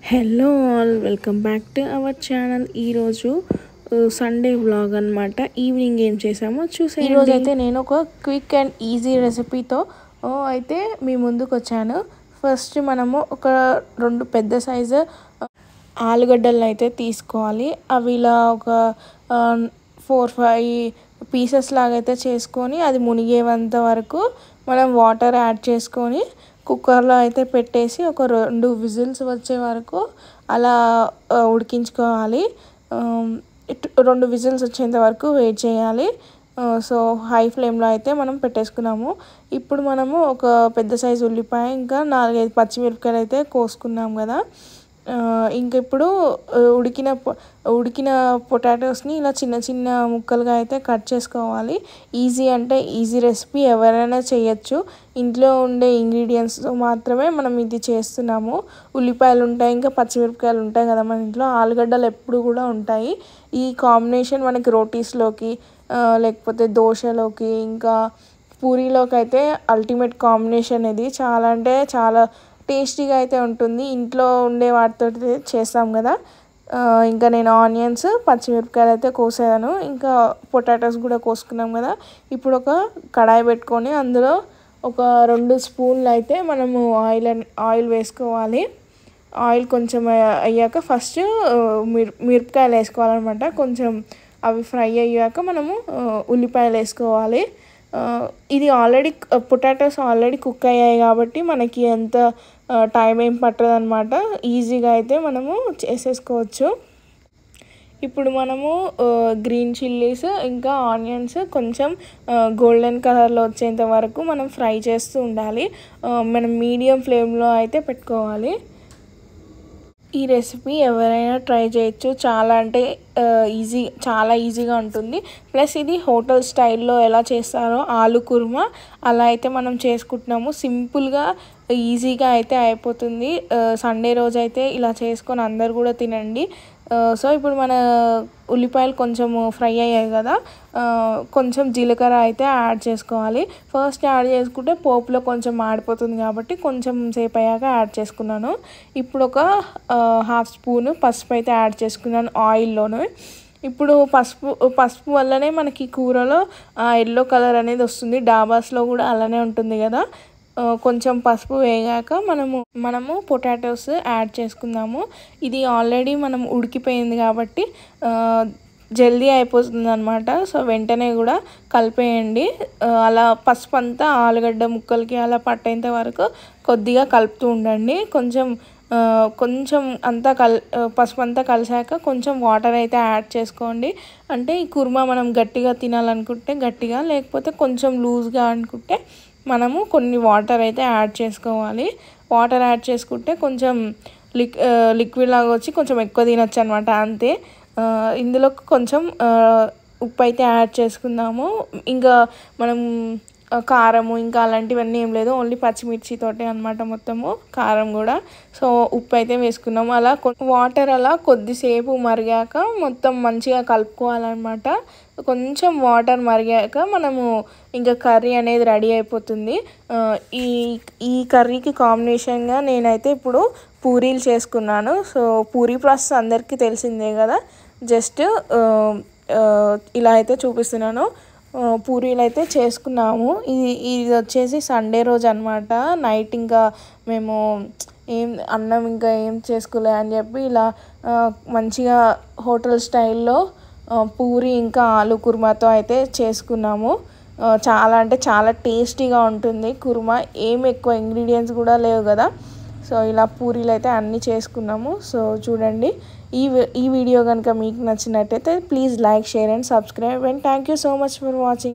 hello all welcome back to our channel ఈరోజు Sunday vlog అనమాట evening ఏం చేసామో చూసే ఈరోజు అయితే నేను ఒక క్విక్ అండ్ ఈజీ రెసిపీతో ఆ, అయితే మీ ముందుకు వచ్చాను ఫస్ట్ మనము ఒక రెండు పెద్ద సైజు ఆలుగడ్డలను అయితే తీసుకోవాలి అవి ఇలా ఒక ఫోర్ ఫైవ్ పీసెస్ లాగా అయితే చేసుకొని అది మునిగేంత వరకు మనం వాటర్ యాడ్ చేసుకొని కుక్కర్లో అయితే పెట్టేసి ఒక రెండు విజిల్స్ వచ్చే వరకు అలా ఆ, ఉడికించుకోవాలి ఆ, ఇట్- రెండు విజిల్స్ వచ్చేంత వరకు వెయిట్ చేయాలి ఆ, సో హై ఫ్లేమ్లో అయితే మనం పెట్టేసుకున్నాము ఇప్పుడు మనము ఒక పెద్ద సైజు ఉల్లిపాయ ఇంకా నాలుగైదు పచ్చిమిరపకాయలు అయితే కోసుకున్నాం కదా ఆ, ఇంక ఇప్పుడు ఆ, ఉడికిన పొ- ఉడికిన పొటాటోస్ని ఇలా చిన్న చిన్న ముక్కలుగా అయితే కట్ చేసుకోవాలి ఈజీ అంటే ఈజీ రెసిపీ ఎవరైనా చేయొచ్చు ఇంట్లో ఉండే ఇంగ్రీడియంట్స్తో మాత్రమే మనం ఇది చేస్తున్నాము ఉల్లిపాయలు ఉంటాయి ఇంకా పచ్చిమిరపకాయలు ఉంటాయి కదా మన ఇంట్లో ఆలుగడ్డలు ఎప్పుడు కూడా ఉంటాయి ఈ కాంబినేషన్ మనకి రోటీస్లోకి ఆ, లేకపోతే దోశలోకి ఇంకా పూరీలోకి అయితే అల్టిమేట్ కాంబినేషన్ ఇది చాలా అంటే చాలా టేస్టీగా అయితే ఉంటుంది ఇంట్లో ఉండే వాటితో చేస్తాం కదా ఆ, ఇంకా నేను ఆనియన్స్ పచ్చిమిరపకాయలు అయితే కోసాను ఇంకా పొటాటోస్ కూడా కోసుకున్నాం కదా ఇప్పుడు ఒక కడాయి పెట్టుకొని అందులో ఒక రెండు స్పూన్లు అయితే మనము ఆయిల్ అన్- ఆయిల్ వేసుకోవాలి ఆయిల్ కొంచెం అయ్యా- అయ్యాక ఫస్ట్ మిర్ మిరపకాయలు వేసుకోవాలన్నమాట కొంచెం అవి ఫ్రై అయ్యాక మనము ఆ, ఉల్లిపాయలు వేసుకోవాలి ఆ, ఇది ఆల్రెడీ పొటాటోస్ ఆల్రెడీ కుక్ అయ్యాయి కాబట్టి మనకి ఎంత టైం ఏం పట్టదు అనమాట ఈజీగా అయితే మనము చేసేసుకోవచ్చు ఇప్పుడు మనము గ్రీన్ చిల్లీస్ ఇంకా ఆనియన్స్ కొంచెం గోల్డెన్ కలర్లో వచ్చేంత వరకు మనం ఫ్రై చేస్తూ ఉండాలి ఆ, మనం మీడియం ఫ్లేమ్లో అయితే పెట్టుకోవాలి ఈ రెసిపీ ఎవరైనా ట్రై చేయొచ్చు చాలా అంటే ఈజీ చాలా ఈజీగా ఉంటుంది ప్లస్ ఇది హోటల్ స్టైల్లో ఎలా చేస్తారో ఆలు కుర్మా అలా అయితే మనం చేసుకుంటున్నాము సింపుల్గా ఈజీగా అయితే అయిపోతుంది సండే రోజు అయితే ఇలా చేసుకొని అందరు కూడా తినండి సో ఇప్పుడు మన ఉల్లిపాయలు కొంచెం ఫ్రై అయ్యాయి కదా ఆ, కొంచెం జీలకర్ర అయితే యాడ్ చేసుకోవాలి ఫస్ట్ యాడ్ చేసుకుంటే పోపులో కొంచెం మాడిపోతుంది కాబట్టి కొంచెం సేపు అయ్యాక యాడ్ చేసుకున్నాను ఇప్పుడు ఒక హాఫ్ స్పూన్ పసుపు అయితే యాడ్ చేసుకున్నాను ఆయిల్లోను ఇప్పుడు పసుపు పసుపు వల్లనే మనకి కూరలో ఎల్లో కలర్ అనేది వస్తుంది డాబాస్లో కూడా అలానే ఉంటుంది కదా ఆ, కొంచెం పసుపు వేగాక మనము మనము పొటాటోస్ యాడ్ చేసుకుందాము ఇది ఆల్రెడీ మనం ఉడికిపోయింది కాబట్టి ఆ, జల్దీ అయిపోతుంది అనమాట సో వెంటనే కూడా కలిపేయండి ఆ, అలా పసుపు అంతా ఆలుగడ్డ ముక్కలకి అలా పట్టేంత వరకు కొద్దిగా కలుపుతూ ఉండండి కొంచెం ఆ, కొంచెం అంతా కల్ ఆ, పసుపు అంతా కలిసాక కొంచెం వాటర్ అయితే యాడ్ చేసుకోండి అంటే ఈ కుర్మా మనం గట్టిగా తినాలనుకుంటే గట్టిగా లేకపోతే కొంచెం లూజ్గా అనుకుంటే మనము కొన్ని వాటర్ అయితే యాడ్ చేసుకోవాలి వాటర్ యాడ్ చేసుకుంటే కొంచెం లిక్ లిక్విడ్ లాగా వచ్చి కొంచెం ఎక్కువ తినొచ్చు అనమాట అంతే ఆ, ఇందులో కొంచెం ఆ, ఉప్పు అయితే యాడ్ చేసుకుందాము ఇంకా మనం ఆ, కారము ఇంకా అలాంటివన్నీ ఏం లేదు ఓన్లీ పచ్చిమిర్చితోటే అనమాట మొత్తము కారం కూడా సో ఉప్పు అయితే వేసుకున్నాము అలా వాటర్ అలా కొద్దిసేపు మరిగాక మొత్తం మంచిగా కలుపుకోవాలన్నమాట కొంచెం వాటర్ మరిగాక మనము ఇంకా కర్రీ అనేది రెడీ అయిపోతుంది ఆ, ఈ ఈ కర్రీకి కాంబినేషన్గా నేనైతే ఇప్పుడు పూరీలు చేసుకున్నాను సో పూరీ ప్రాసెస్ అందరికీ తెలిసిందే కదా జస్ట్ ఇలా అయితే చూపిస్తున్నాను ఆ, పూరీలు అయితే చేసుకున్నాము ఇది ఇది వచ్చేసి సండే రోజు అనమాట నైట్ ఇంకా మేము ఏం అన్నం ఇంకా ఏం చేసుకోలే అని చెప్పి ఇలా ఆ, మంచిగా హోటల్ స్టైల్లో ఆ, పూరి ఇంకా ఆలు కుర్మాతో అయితే చేసుకున్నాము ఆ, చాలా అంటే చాలా టేస్టీగా ఉంటుంది కుర్మా ఏం ఎక్కువ ఇంగ్రీడియంట్స్ కూడా లేవు కదా సో ఇలా పూరీలు అయితే అన్నీ చేసుకున్నాము సో చూడండి ఈ వి- ఈ వీడియో కనుక మీకు నచ్చినట్టయితే please like share and subscribe and thank you so much for watching